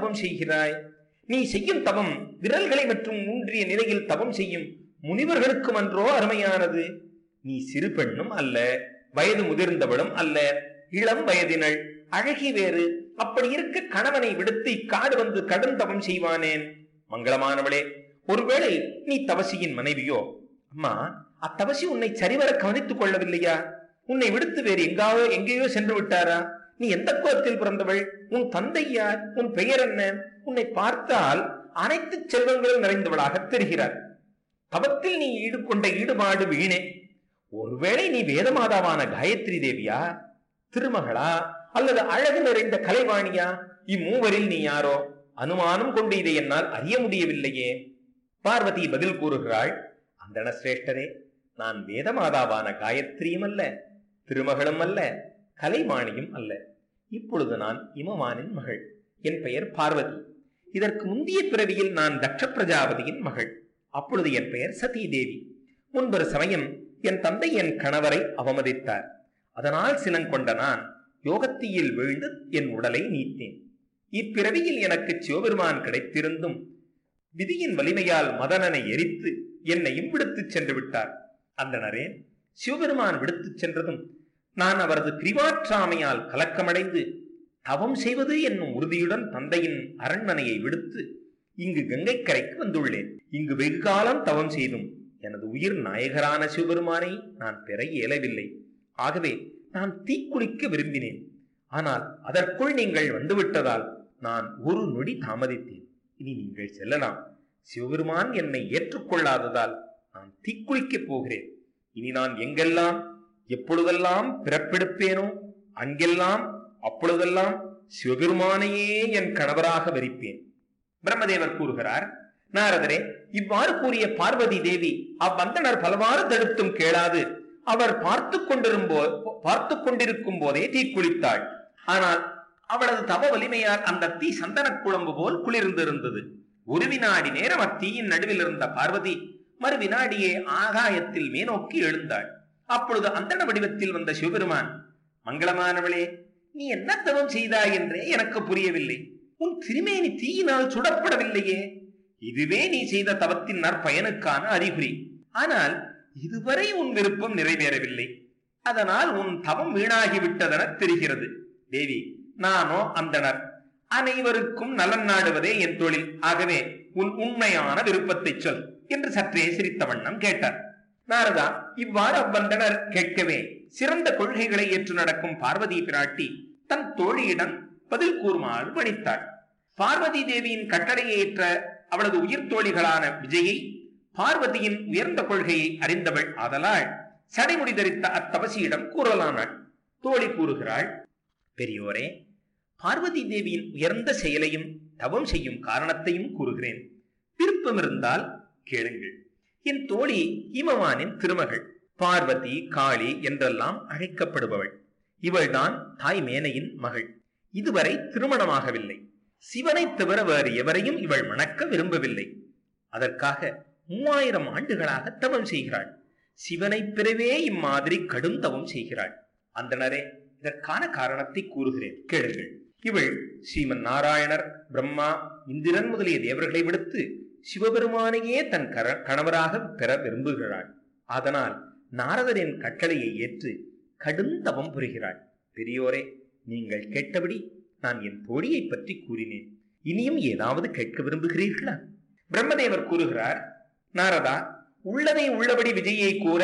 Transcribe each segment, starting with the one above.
தவம் செய்கிறாய் நீ செய்யும் தவம் விரல்களை மற்றும் ஊன்றிய நிலையில் தவம் செய்யும் முனிவர்களுக்கும் அன்றோ அருமையானது நீ சிறு பெண்ணும் அல்ல வயது முதிர்ந்தவளும் அல்ல இளம் வயதினள் அழகி வேறு அப்படி இருக்க கணவனை விடுத்து இக்காடு வந்து கடும் தவம் செய்வானேன் மங்களமானவளே ஒருவேளை நீ தவசியின் மனைவியோ அம்மா அத்தவசி உன்னை சரிவர கவனித்துக் கொள்ளவில்லையா உன்னை விடுத்து வேறு எங்காவோ எங்கேயோ சென்று விட்டாரா நீ எந்த குலத்தில் பிறந்தவள் உன் தந்தை யார் உன் பெயர் என்ன உன்னை பார்த்தால் அனைத்து செல்வங்களும் நிறைந்தவளாக தெரிகிறார் தவத்தில் நீ ஈடு கொண்ட ஈடுபாடு வீணே ஒருவேளை நீ வேதமாதாவான காயத்ரி தேவியா திருமகளா அல்லது அழகு நிறைந்த கலைவாணியா இம்மூவரில் நீ யாரோ அனுமானம் கொண்டு இதை என்னால் அறிய முடியவில்லையே பார்வதி பதில் கூறுகிறாள் அந்தன சிரேஷ்டரே நான் வேதமாதாவான காயத்ரியும் அல்ல திருமகளும் அல்ல கலைவாணியும் அல்ல இப்பொழுது நான் இமவானின் மகள் என் பெயர் பார்வதி இதற்கு முந்தைய பிறவியில் நான் தக்ஷ பிரஜாபதியின் மகள் அப்பொழுது என் பெயர் சதி தேவி முன்பொரு சமயம் என் தந்தை என் கணவரை அவமதித்தார் அதனால் சினங்கொண்ட நான் யோகத்தீயில் வீழ்ந்து என் உடலை நீத்தேன் இப்பிறவியில் எனக்கு சிவபெருமான் கிடைத்திருந்தும் விதியின் வலிமையால் மதனனை எரித்து என்னையும் விடுத்துச் சென்று விட்டார் அந்தனரே சிவபெருமான் விடுத்துச் சென்றதும் நான் அவரது பிரிவாற்றாமையால் கலக்கமடைந்து தவம் செய்வது என்னும் உறுதியுடன் தந்தையின் அரண்மனையை விடுத்து இங்கு கங்கைக்கரைக்கு வந்துள்ளேன் இங்கு வெகு காலம் தவம் செய்தும் எனது உயிர் நாயகரான சிவபெருமானை நான் பெற இயலவில்லை ஆகவே நான் தீக்குளிக்க விரும்பினேன் ஆனால் அதற்குள் நீங்கள் வந்துவிட்டதால் நான் ஒரு நொடி தாமதித்தேன் இனி நீங்கள் செல்லலாம் சிவபெருமான் என்னை ஏற்றுக்கொள்ளாததால் நான் தீக்குளிக்கப் போகிறேன் இனி நான் எங்கெல்லாம் எப்பொழுதெல்லாம் பிறப்பெடுப்பேனோ அங்கெல்லாம் அப்பொழுதெல்லாம் சிவபெருமானையே என் கணவராக வரிப்பேன் பிரம்மதேவர் கூறுகிறார் நாரதரே இவ்வாறு கூறிய பார்வதி தேவி அவ்வந்தனர் பலவாறு தடுத்தும் கேளாது அவர் பார்த்து கொண்டிரும்போ பார்த்து கொண்டிருக்கும் போதே தீக்குளித்தாள் ஆனால் அவளது தவ வலிமையால் அந்த தீ சந்தன குழம்பு போல் குளிர்ந்திருந்தது ஒரு வினாடி நேரம் அத்தீயின் நடுவில் இருந்த பார்வதி மறு வினாடியே ஆகாயத்தில் மேனோக்கி எழுந்தாள் அப்பொழுது அந்தன வடிவத்தில் வந்த சிவபெருமான் மங்களமானவளே நீ என்ன தவம் செய்தாய் என்றே எனக்கு புரியவில்லை உன் திருமேனி தீயினால் சுடப்படவில்லையே இதுவே நீ செய்த தவத்தின் நற்பயனுக்கான அறிகுறி ஆனால் இதுவரை உன் விருப்பம் நிறைவேறவில்லை அதனால் உன் தவம் வீணாகிவிட்டதென தெரிகிறது தேவி நானோ அந்தனர் அனைவருக்கும் நலன் நாடுவதே என் தொழில் ஆகவே உன் உண்மையான விருப்பத்தை சொல் என்று சற்றே சிரித்த வண்ணம் கேட்டார் நாரதா இவ்வாறு அவ்வந்தனர் கேட்கவே சிறந்த கொள்கைகளை ஏற்று நடக்கும் பார்வதி பிராட்டி தன் தோழியிடம் பதில் கூறுமாறு பணித்தாள் பார்வதி தேவியின் கட்டளையை ஏற்ற அவளது உயிர் தோழிகளான விஜயை பார்வதியின் உயர்ந்த கொள்கையை அறிந்தவள் ஆதலால் சடைமுடி தரித்த அத்தவசியிடம் கூறலானாள் தோழி கூறுகிறாள் பெரியோரே பார்வதி தேவியின் உயர்ந்த செயலையும் தவம் செய்யும் காரணத்தையும் கூறுகிறேன் விருப்பம் இருந்தால் கேளுங்கள் என் தோழி இமவானின் திருமகள் பார்வதி காளி என்றெல்லாம் அழைக்கப்படுபவள் இவள்தான் தாய் மேனையின் மகள் இதுவரை திருமணமாகவில்லை சிவனை தவிர வேறு எவரையும் இவள் மணக்க விரும்பவில்லை அதற்காக மூவாயிரம் ஆண்டுகளாக தவம் செய்கிறாள் சிவனை பிறவே இம்மாதிரி கடும் தவம் செய்கிறாள் அந்தனரே இதற்கான காரணத்தை கூறுகிறேன் கேளுங்கள் இவள் ஸ்ரீமன் நாராயணர் பிரம்மா இந்திரன் முதலிய தேவர்களை விடுத்து சிவபெருமானையே தன் கர- கணவராக பெற விரும்புகிறாள் அதனால் நாரதரின் கட்டளையை ஏற்று கடும் தவம் புரிகிறாள் பெரியோரே நீங்கள் கேட்டபடி நான் என் தோழியை பற்றி கூறினேன் இனியும் ஏதாவது கேட்க விரும்புகிறீர்களா பிரம்மதேவர் கூறுகிறார் நாரதா உள்ளதை உள்ளபடி விஜயை கூற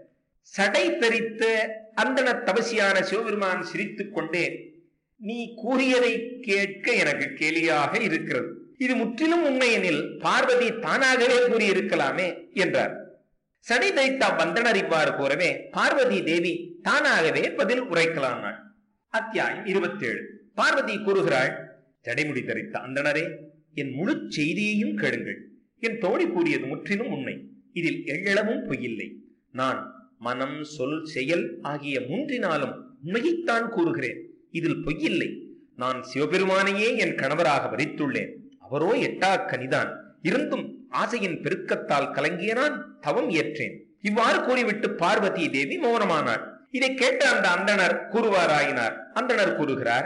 சடை தரித்த அந்தன தவசியான சிவபெருமான் சிரித்துக் கொண்டே நீ கூறியதை கேட்க எனக்கு கேலியாக இருக்கிறது இது முற்றிலும் உண்மையெனில் பார்வதி தானாகவே கூறியிருக்கலாமே என்றார் சடை தைத்த வந்தனர் இவ்வாறு கூறவே பார்வதி தேவி தானாகவே பதில் உரைக்கலானாள் அத்தியாயம் இருபத்தேழு பார்வதி கூறுகிறாள் ஜடைமுடி தரித்த அந்தணரே என் முழு செய்தியையும் கேளுங்கள் என் தோழி கூறியது முற்றிலும் உண்மை இதில் எள்ளளவும் பொய்யில்லை நான் மனம் சொல் செயல் ஆகிய மூன்றினாலும் உண்மையைத்தான் கூறுகிறேன் இதில் பொய்யில்லை நான் சிவபெருமானையே என் கணவராக வரித்துள்ளேன் அவரோ எட்டா கனிதான் இருந்தும் ஆசையின் பெருக்கத்தால் கலங்கிய நான் தவம் ஏற்றேன் இவ்வாறு கூறிவிட்டு பார்வதி தேவி மௌனமானாள் இதை கேட்ட அந்த அந்தணர் கூறுவாராயினார் அந்தணர் கூறுகிறார்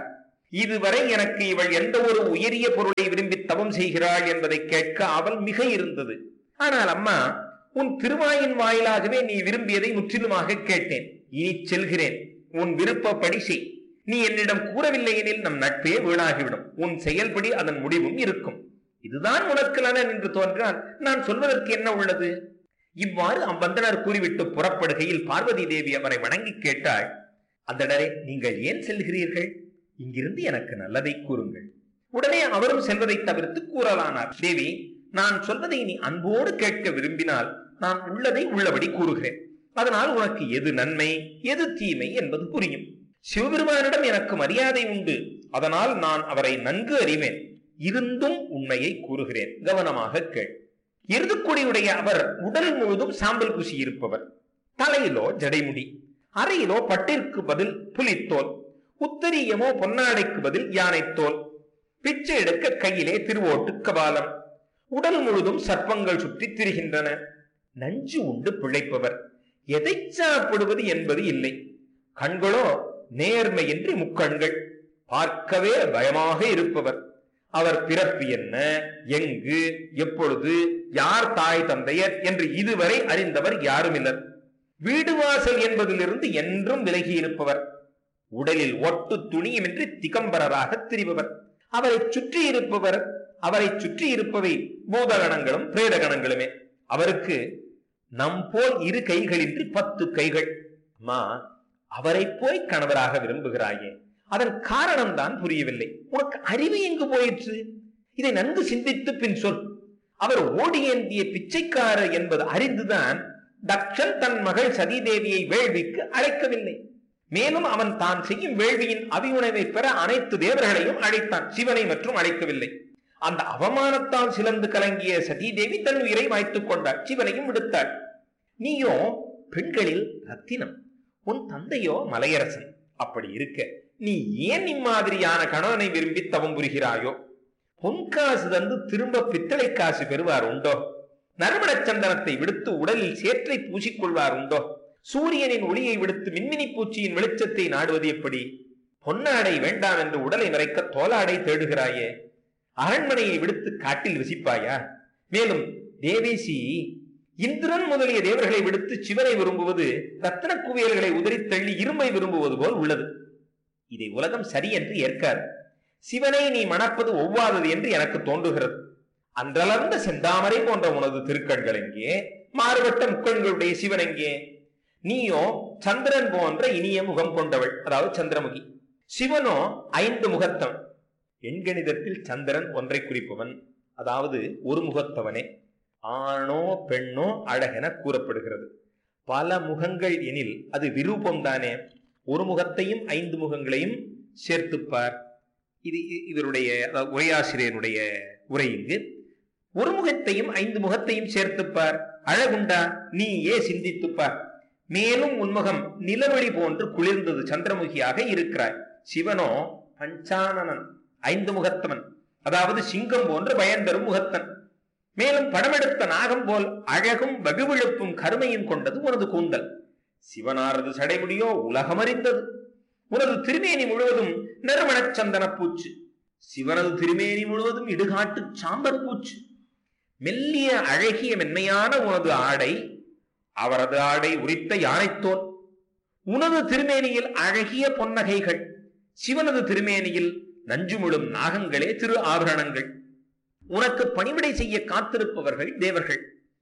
இதுவரை எனக்கு இவள் எந்த ஒரு உயரிய பொருளை விரும்பி தவம் செய்கிறாள் என்பதை கேட்க அவள் மிக இருந்தது ஆனால் அம்மா உன் திருவாயின் வாயிலாகவே நீ விரும்பியதை முற்றிலுமாக கேட்டேன் இனி செல்கிறேன் உன் விருப்பப்படி செய் நீ என்னிடம் கூறவில்லை எனில் நம் நட்பே வீணாகிவிடும் உன் செயல்படி அதன் முடிவும் இருக்கும் இதுதான் உனக்கு நலன் என்று தோன்றால் நான் சொல்வதற்கு என்ன உள்ளது இவ்வாறு அவ்வந்தனர் கூறிவிட்டு புறப்படுகையில் பார்வதி தேவி அவரை வணங்கி கேட்டாள் அந்தடரே நீங்கள் ஏன் செல்கிறீர்கள் இங்கிருந்து எனக்கு நல்லதை கூறுங்கள் உடனே அவரும் செல்வதை தவிர்த்து கூறலானார் தேவி நான் சொல்வதை நீ அன்போடு கேட்க விரும்பினால் நான் உள்ளதை உள்ளபடி கூறுகிறேன் அதனால் உனக்கு எது நன்மை எது தீமை என்பது புரியும் சிவபெருமானிடம் எனக்கு மரியாதை உண்டு அதனால் நான் அவரை நன்கு அறிவேன் இருந்தும் உண்மையை கூறுகிறேன் கவனமாக கேள் எருதுக்கொடியுடைய அவர் உடல் முழுதும் சாம்பல் பூசி இருப்பவர் தலையிலோ ஜடைமுடி அறையிலோ பட்டிற்கு பதில் புலித்தோல் உத்தரியமோ பொன்னாடைக்கு பதில் யானைத்தோல் பிச்சை எடுக்க கையிலே திருவோட்டு கபாலம் உடல் முழுதும் சர்ப்பங்கள் சுற்றி திரிகின்றன நஞ்சு உண்டு பிழைப்பவர் எதை சாப்பிடுவது என்பது இல்லை கண்களோ நேர்மையின்றி முக்கண்கள் பார்க்கவே பயமாக இருப்பவர் அவர் பிறப்பு என்ன எங்கு எப்பொழுது யார் தாய் தந்தையர் என்று இதுவரை அறிந்தவர் யாருமில்லர் வீடு வாசல் என்பதிலிருந்து என்றும் விலகி இருப்பவர் உடலில் ஒட்டு துணியுமின்றி திகம்பரராக திரிபவர் அவரை சுற்றி இருப்பவர் அவரை சுற்றி இருப்பவை பூதகணங்களும் பிரேதகணங்களுமே அவருக்கு நம் போல் இரு கைகளின்றி பத்து கைகள் அம்மா அவரை போய் கணவராக விரும்புகிறாயே அதன் காரணம் தான் புரியவில்லை உனக்கு அறிவு எங்கு போயிற்று இதை நன்கு சிந்தித்து பின் சொல் அவர் ஓடியேந்திய பிச்சைக்காரர் என்பது அறிந்துதான் தக்ஷன் தன் மகள் சதிதேவியை வேள்விக்கு அழைக்கவில்லை மேலும் அவன் தான் செய்யும் வேள்வியின் அபியுணவை பெற அனைத்து தேவர்களையும் அழைத்தான் சிவனை மற்றும் அழைக்கவில்லை அந்த அவமானத்தால் சிலந்து கலங்கிய சதீதேவி தன் உயிரை வாய்த்துக் கொண்டாள் சிவனையும் விடுத்தாள் நீயோ பெண்களில் ரத்தினம் உன் தந்தையோ மலையரசன் அப்படி இருக்க நீ ஏன் இம்மாதிரியான கணவனை விரும்பி தவம் புரிகிறாயோ பொன் காசு தந்து திரும்ப பித்தளை காசு பெறுவார் உண்டோ நறுமணச் சந்தனத்தை விடுத்து உடலில் சேற்றை பூசிக்கொள்வார் உண்டோ சூரியனின் ஒளியை விடுத்து மின்மினி பூச்சியின் வெளிச்சத்தை நாடுவது எப்படி பொன்னாடை வேண்டாம் என்று உடலை மறைக்க தோலாடை தேடுகிறாயே அரண்மனையை விடுத்து காட்டில் வசிப்பாயா மேலும் தேவேசி இந்திரன் முதலிய தேவர்களை விடுத்து சிவனை விரும்புவது ரத்தன குவியல்களை உதறி தள்ளி இரும்பை விரும்புவது போல் உள்ளது இதை உலகம் சரி என்று ஏற்காது சிவனை நீ மணப்பது ஒவ்வாதது என்று எனக்கு தோன்றுகிறது அன்றளர்ந்த செந்தாமரை போன்ற உனது திருக்கண்கள் எங்கே மாறுபட்ட முக்கண்களுடைய சிவன் எங்கே நீயோ சந்திரன் போன்ற இனிய முகம் கொண்டவள் அதாவது சந்திரமுகி சிவனோ ஐந்து முகத்தவன் எண்கணிதத்தில் சந்திரன் ஒன்றை குறிப்பவன் அதாவது ஒரு முகத்தவனே ஆணோ பெண்ணோ அழகென கூறப்படுகிறது பல முகங்கள் எனில் அது விரூபம் தானே ஒரு முகத்தையும் ஐந்து முகங்களையும் சேர்த்துப்பார் இது இ- இவருடைய அதாவது உரையாசிரியனுடைய உரை இங்கு ஒரு முகத்தையும் ஐந்து முகத்தையும் சேர்த்துப்பார் அழகுண்டா நீ ஏ சிந்தித்துப்பார் மேலும் உன்முகம் நிலவழி போன்று குளிர்ந்தது சந்திரமுகியாக இருக்கிறாய் சிவனோ பஞ்சானனன் ஐந்து முகத்தவன் அதாவது சிங்கம் போன்று பயந்தரும் முகத்தன் மேலும் படமெடுத்த நாகம் போல் அழகும் வகுவிழுப்பும் கருமையும் கொண்டது உனது கூந்தல் சிவனாரது சடைமுடியோ உலகமறிந்தது உனது திருமேனி முழுவதும் நறுமணச் சந்தன பூச்சு சிவனது திருமேனி முழுவதும் இடுகாட்டு சாம்பல் பூச்சு மெல்லிய அழகிய மென்மையான உனது ஆடை அவரது ஆடை உரித்த யானைத்தோல் உனது திருமேனியில் அழகிய பொன்னகைகள் சிவனது திருமேனியில் நஞ்சுமுழும் நாகங்களே திரு ஆபரணங்கள் உனக்கு பணிவிடை செய்ய காத்திருப்பவர்கள் தேவர்கள்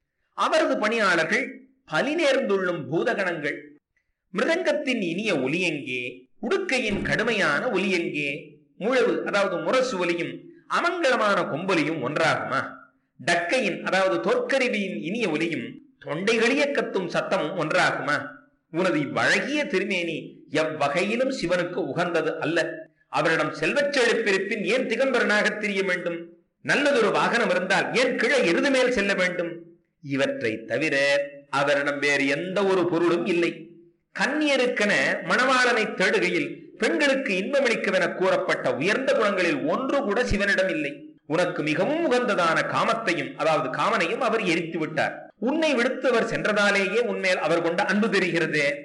அவரது பணியாளர்கள் பலி நேர்ந்துள்ளும் பூதகணங்கள் மிருதங்கத்தின் இனிய ஒலி எங்கே உடுக்கையின் கடுமையான ஒலி எங்கே முழவு அதாவது முரசு ஒலியும் அமங்கலமான கொம்பொலியும் ஒன்றாகுமா டக்கையின் அதாவது தோற்கருவியின் இனிய ஒலியும் தொண்டைகளிய கத்தும் சத்தமும் ஒன்றாகுமா உனது இவ்வழகிய திருமேனி எவ்வகையிலும் சிவனுக்கு உகந்தது அல்ல அவரிடம் செல்வச் செழிப்பிருப்பின் ஏன் திகம்பரனாக திரிய வேண்டும் நல்லதொரு வாகனம் இருந்தால் ஏன் கிழ எருது மேல் செல்ல வேண்டும் இவற்றை தவிர அவரிடம் வேறு எந்த ஒரு பொருளும் இல்லை கன்னியருக்கென மணவாளனை தேடுகையில் பெண்களுக்கு இன்பமளிக்கவென கூறப்பட்ட உயர்ந்த குணங்களில் ஒன்று கூட சிவனிடம் இல்லை உனக்கு மிகவும் உகந்ததான காமத்தையும் அதாவது காமனையும் அவர் எரித்து விட்டார் உன்னை விடுத்து அவர் சென்றதாலேயே உன்மேல் அவர் கொண்ட அன்பு தெரிகிறதே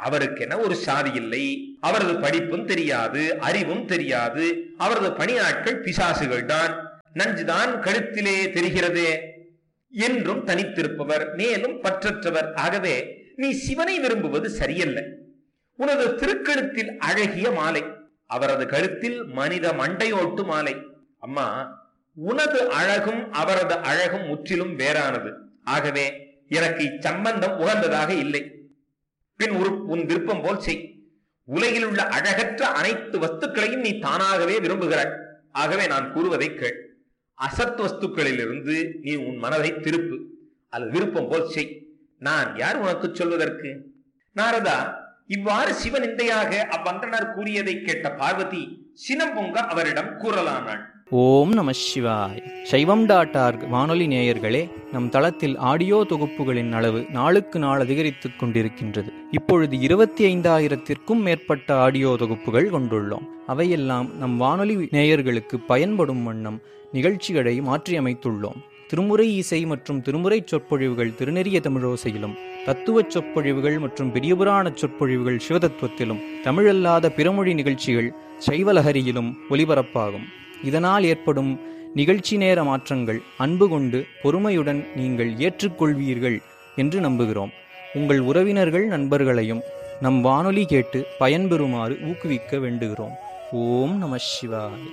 அவருக்கென ஒரு சாதி இல்லை அவரது படிப்பும் தெரியாது அறிவும் தெரியாது அவரது பணியாட்கள் பிசாசுகள் தான் நஞ்சுதான் கழுத்திலே தெரிகிறதே என்றும் தனித்திருப்பவர் மேலும் பற்றற்றவர் ஆகவே நீ சிவனை விரும்புவது சரியல்ல உனது திருக்கழுத்தில் அழகிய மாலை அவரது கழுத்தில் மனித மண்டையோட்டு மாலை அம்மா உனது அழகும் அவரது அழகும் முற்றிலும் வேறானது ஆகவே எனக்கு இச்சம்பந்தம் உகந்ததாக இல்லை பின் ஒரு உன் விருப்பம் போல் செய் உலகில் உள்ள அழகற்ற அனைத்து வஸ்துக்களையும் நீ தானாகவே விரும்புகிறாய் ஆகவே நான் கூறுவதை கேள் அசத் வஸ்துக்களிலிருந்து நீ உன் மனதை திருப்பு அது விருப்பம் போல் செய் நான் யார் உனக்கு சொல்வதற்கு நாரதா இவ்வாறு சிவநிந்தையாக அவ்வந்தனர் கூறியதை கேட்ட பார்வதி சினம் பொங்க அவரிடம் கூறலானாள் ஓம் நம சிவாய் சைவம் டாட் ஆர்க் வானொலி நேயர்களே நம் தளத்தில் ஆடியோ தொகுப்புகளின் அளவு நாளுக்கு நாள் அதிகரித்துக் கொண்டிருக்கின்றது இப்பொழுது இருபத்தி ஐந்தாயிரத்திற்கும் மேற்பட்ட ஆடியோ தொகுப்புகள் கொண்டுள்ளோம் அவையெல்லாம் நம் வானொலி நேயர்களுக்கு பயன்படும் வண்ணம் நிகழ்ச்சிகளை மாற்றியமைத்துள்ளோம் திருமுறை இசை மற்றும் திருமுறை சொற்பொழிவுகள் திருநெறிய தமிழோசையிலும் தத்துவச் சொற்பொழிவுகள் மற்றும் பெரியபுராண சொற்பொழிவுகள் சிவதத்துவத்திலும் தமிழல்லாத பிறமொழி நிகழ்ச்சிகள் சைவலஹரியிலும் ஒலிபரப்பாகும் இதனால் ஏற்படும் நிகழ்ச்சி நேர மாற்றங்கள் அன்பு கொண்டு பொறுமையுடன் நீங்கள் ஏற்றுக்கொள்வீர்கள் என்று நம்புகிறோம் உங்கள் உறவினர்கள் நண்பர்களையும் நம் வானொலி கேட்டு பயன்பெறுமாறு ஊக்குவிக்க வேண்டுகிறோம் ஓம் நம சிவாய்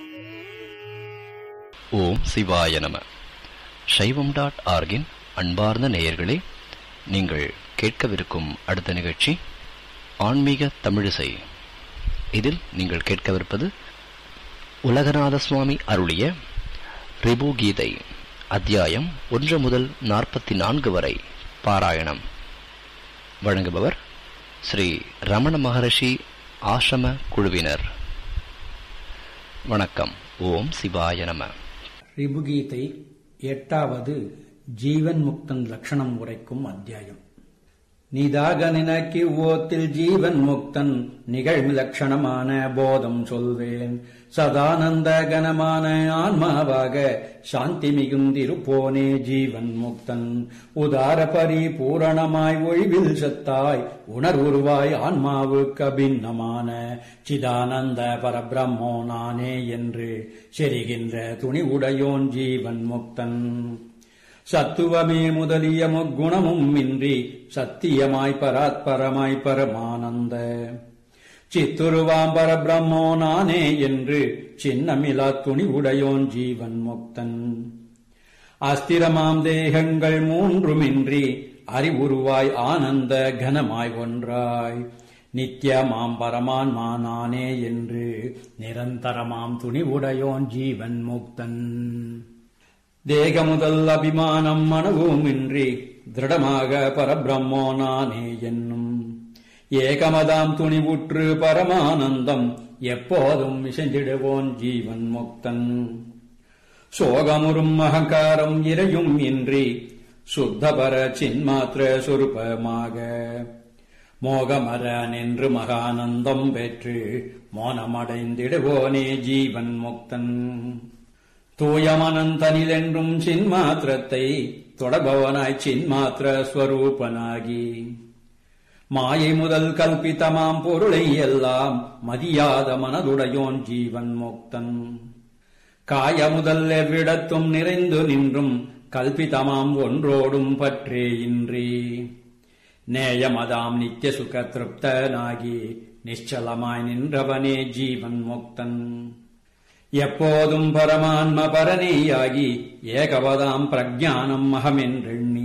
ஓம் சிவாய நம சைவம் டாட் ஆர்கின் அன்பார்ந்த நேயர்களே நீங்கள் கேட்கவிருக்கும் அடுத்த நிகழ்ச்சி ஆன்மீக தமிழிசை இதில் நீங்கள் கேட்கவிருப்பது உலகநாத சுவாமி அருளிய ரிபு கீதை அத்தியாயம் ஒன்று முதல் நாற்பத்தி நான்கு வரை பாராயணம் வழங்குபவர் ஸ்ரீ ரமண மகரிஷி ஆசிரம குழுவினர் வணக்கம் ஓம் சிவாய நம ரிபுகீதை எட்டாவது ஜீவன் முக்தன் லட்சணம் உரைக்கும் அத்தியாயம் நீதாக நினக்கி ஓத்தில் ஜீவன் முக்தன் நிகழ்வு லட்சணமான போதம் சொல்வேன் சதானந்த கனமான ஆன்மாவாக சாந்தி மிகுந்திருப்போனே ஜீவன் முக்தன் உதார பரிபூரணமாய் ஒழிவில் சத்தாய் உணர்வுருவாய் ஆன்மாவுக்கு அபின்னமான சிதானந்த பரபிரம்மோ நானே என்று செரிகின்ற துணி உடையோன் ஜீவன் முக்தன் சத்துவமே முதலிய முக்குணமும் இன்றி சத்தியமாய் பராத்பரமாய் பரமானந்த சித்துருவாம் பரபிரம்மோ நானே என்று சின்னமிலா துணி உடையோன் ஜீவன் முக்தன் அஸ்திரமாம் தேகங்கள் மூன்றுமின்றி அறிவுருவாய் ஆனந்த கனமாய் ஒன்றாய் நித்தியமாம் பரமான்மா நானே என்று நிரந்தரமாம் துணி உடையோன் ஜீவன் முக்தன் தேக முதல் அபிமானம் மனவும் இன்றி திருடமாக பரபிரம்மோ நானே என்னும் ஏகமதாம் துணிவுற்று பரமானந்தம் எப்போதும் இசைந்திடுவோன் ஜீவன் முக்தன் சோகமுறும் அகங்காரம் இறையும் இன்றி சுத்தபர சின்மாத்திர சுரூபமாக மோகமர நின்று மகானந்தம் பெற்று மோனமடைந்திடுவோனே ஜீவன் முக்தன் தூயமனந்தனிலென்றும் சின்மாத்திரத்தை தொடர்பவனாய் சின்மாத்திர ஸ்வரூபனாகி மாயை முதல் கல்பித்தமாம் பொருளை எல்லாம் மதியாத மனதுடையோன் ஜீவன் முக்தன் காய முதல் எவ்விடத்தும் நிறைந்து நின்றும் கல்பிதமாம் ஒன்றோடும் பற்றே இன்றி நேயமதாம் நித்திய சுக திருப்தனாகி நிശ്ചலமாய் நின்றவனே ஜீவன் முக்தன் எப்போதும் பரமான்ம பரனேயாகி ஏகவதாம் பிரஜானம் அகமென்றெண்ணி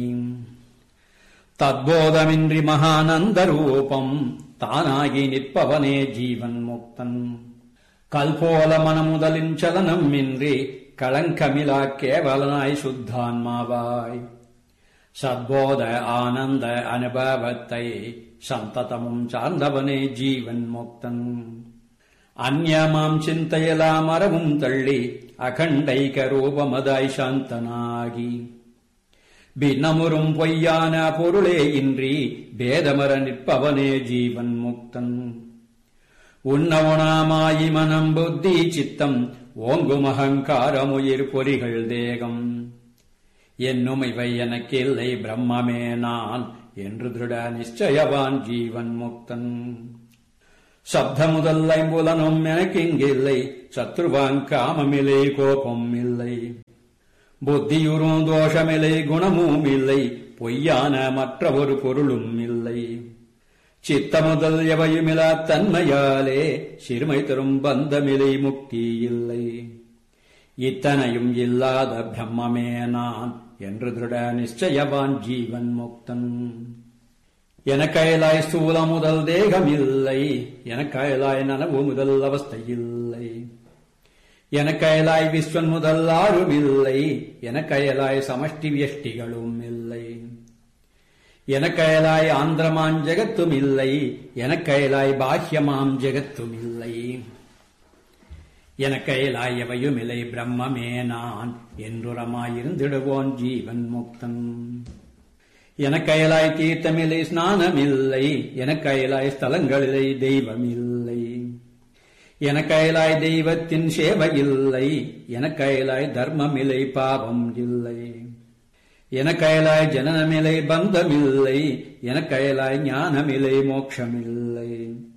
தத்போதமின்றி மகானந்த ரூபம் தானாகி நிற்பவனே ஜீவன் முக்தன் கல்போல மனமுதலின் சலனம் இன்றி களங்கமிலா கேவலனாய் சுத்தான்மாவாய் சத்போத ஆனந்த அனுபவத்தை சந்ததமும் சார்ந்தவனே ஜீவன் முக்தன் அந்யமாம் சிந்தையலாம் அறவும் தள்ளி அகண்டைக ரூபமதாய் சாந்தனாகி பின்னமுறும் பொய்யான பொருளே இன்றி பேதமர நிற்பவனே ஜீவன் முக்தன் உன்னவுணாமாயி மனம் புத்தி சித்தம் ஓங்கும் அகங்காரமுயிர் பொறிகள் தேகம் என்னும் இவை எனக்கில்லை பிரம்மமே நான் என்று திருட நிச்சயவான் ஜீவன் முக்தன் சப்த முதல் ஐம்புலனும் எனக்கு இங்கில்லை சத்ருவான் காமமில்லை கோபம் இல்லை புத்தியுறும் தோஷமில்லை குணமும் இல்லை பொய்யான மற்ற ஒரு பொருளும் இல்லை சித்த முதல் எவையுமிலா தன்மையாலே சிறுமை தரும் பந்தமிலை முக்தி இல்லை இத்தனையும் இல்லாத பிரம்மமே நான் என்று திருட நிச்சயவான் ஜீவன் முக்தன் எனக்கயலாய் ஸ்தூல முதல் தேகம் இல்லை எனக்கயலாய் நனவு முதல் அவஸ்தை இல்லை எனக்கயலாய் விஸ்வன் முதல் ஆறும் இல்லை எனக்கயலாய் சமஷ்டி வியஷ்டிகளும் இல்லை எனக்கயலாய் ஆந்திரமாம் ஜெகத்தும் இல்லை எனக்கயலாய் பாஹ்யமாம் ஜெகத்தும் இல்லை எனக்கயலாய் எவையும் இல்லை பிரம்மமே நான் என்றுரமாயிருந்திடுவோன் ஜீவன் முக்தன் எனக்கயலாய் தீர்த்தமில்லை ஸ்நானமில்லை எனக்கயலாய் ஸ்தலங்களிலே தெய்வமில்லை எனக்கயலாய் தெய்வத்தின் சேவை இல்லை எனக்கயலாய் தர்மமில்லை பாவம் இல்லை எனக்கயலாய் ஜனனமில்லை பந்தமில்லை எனக்கயலாய் ஞானமில்லை மோட்சமில்லை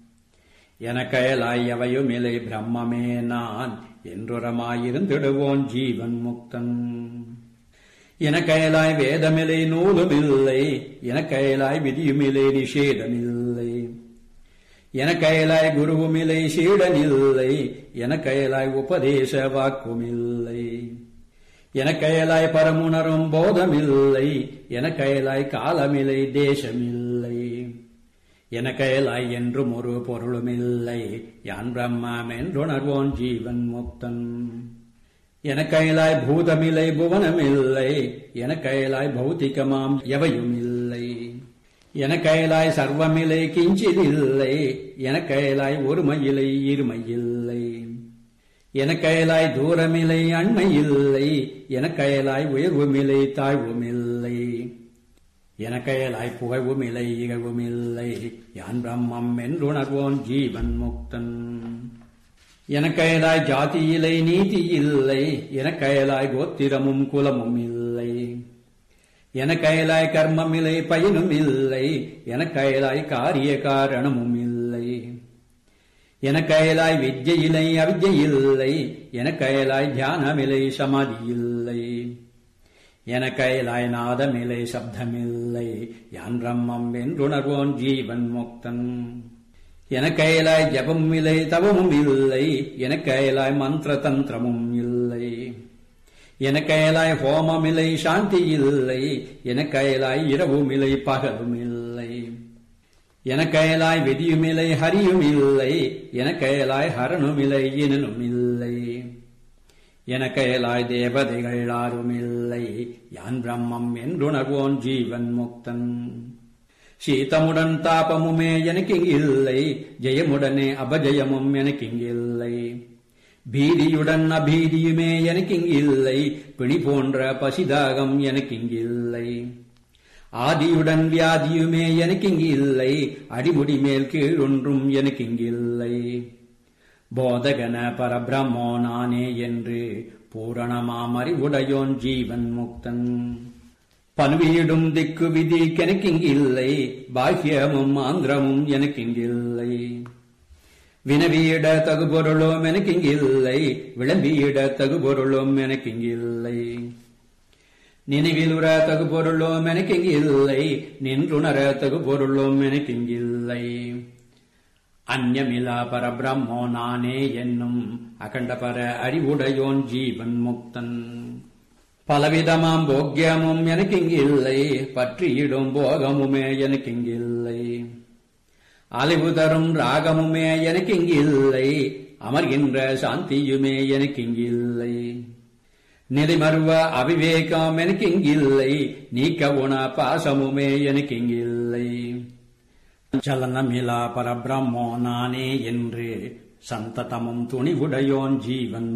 எனக்கயலாய் எவையுமில்லை பிரம்மமே நான் என்றுரமாயிருந்திடுவோன் ஜீவன் முக்தன் எனக்கயலாய் வேதமில்லை நூலுமில்லை எனக்கயலாய் விதியுமில்லை நிஷேதமில்லை எனக்கயலாய் குருவுமில்லை சீடனில்லை எனக்கயலாய் உபதேச வாக்குமில்லை எனக்கயலாய் பரமுணரும் போதமில்லை எனக்கயலாய் காலமில்லை தேசமில்லை எனக்கயலாய் என்றும் ஒரு பொருளுமில்லை யான் பிரம்மம் என்றுணர்வோன் ஜீவன் முக்தன் எனக்கயலாய் பூதமில்லை புவனமில்லை எனக்கயலாய் பௌத்திகமாம் எவையும் இல்லை எனக்கயலாய் சர்வமில்லை கிஞ்சிலில்லை எனக்கயலாய் ஒருமையிலை இருமையில்லை எனக்கயலாய் தூரமில்லை அண்மையில்லை எனக்கயலாய் உயர்வுமில்லை தாழ்வுமில்லை எனக்கயலாய் புகழ்வுமில்லை இகழ்வுமில்லை யான் பிரம்மம் என்றுணர்வோன் ஜீவன் முக்தன் எனக்கயலாய் ஜாதியிலை நீதி இல்லை எனக்கயலாய் கோத்திரமும் குலமும் இல்லை எனக்கயலாய் கர்மமில்லை பயனும் இல்லை எனக்கயலாய் காரிய காரணமும் இல்லை எனக்கயலாய் வித்யிலை அவித்யை இல்லை எனக்கயலாய் தியானமில்லை சமாதி இல்லை எனக்கயலாய் நாதமில்லை சப்தமில்லை யான் பிரம்மம் என்றுணர்வோன் ஜீவன் முக்தன் எனக்கயலாய் ஜபம் இல்லை தவமும் இல்லை எனக்கயலாய் மந்திர தந்திரமும் இல்லை எனக்கயலாய் ஹோமம் இல்லை சாந்தி இல்லை எனக்கயலாய் இரவும் இல்லை பகலும் இல்லை எனக்கயலாய் விதியும் இல்லை ஹரியும் இல்லை எனக்கயலாய் ஹரனும் இல்லை இனனும் இல்லை எனக்கயலாய் தேவதைகள் யாரும் இல்லை யான் பிரம்மம் என்றுணர்வோன் ஜீவன் முக்தன் சீதமுடன் தாபமுமே எனக்கு இல்லை ஜெயமுடனே அபஜயமும் எனக்கு இங்கில்லை பீதியுடன் அபீதியுமே எனக்கு இங்கில்லை பிணி போன்ற பசிதாகம் எனக்கு இங்கில்லை ஆதியுடன் வியாதியுமே எனக்கு இங்கில்லை அடிமுடி மேல் கீழ் ஒன்றும் எனக்கு இங்கில்லை போதகன பரபிரம்மோ நானே என்று பூரணமாம் அறிவுடையோன் ஜீவன் முக்தன் பன்வீடும் திக்கு விதி கெனக்கிங்கில்லை பாக்கியமும் ஆந்திரமும் எனக்கிங்கில்லை வினவியிட தகுபொருளும் எனக்கிங்கில்லை விளம்பியிட தகுபொருளும் எனக்கிங்கில்லை நினைவிலுற தகுபொருளும் எனக்கிங்கில்லை நின்றுணர தகுபொருளும் எனக்கிங்கில்லை அந்யமிலா பரபிரம்மோ நானே என்னும் அகண்டபர அறிவுடையோன் ஜீவன் முக்தன் பலவிதமாம் போக்கியமும் எனக்கு இங்கில்லை பற்றியிடும் போகமுமே எனக்கு இங்கில்லை அலைவு தரும் ராகமுமே எனக்கு இங்கில்லை அமர்கின்ற சாந்தியுமே எனக்கு இங்கில்லை நிலைமருவ அவிவேகம் எனக்கு இங்கில்லை நீக்க உண பாசமுமே எனக்கு இங்கில்லை சலனமிலா பரபிரம்மோ நானே என்று சந்ததமும் துணிவுடையோன் ஜீவன்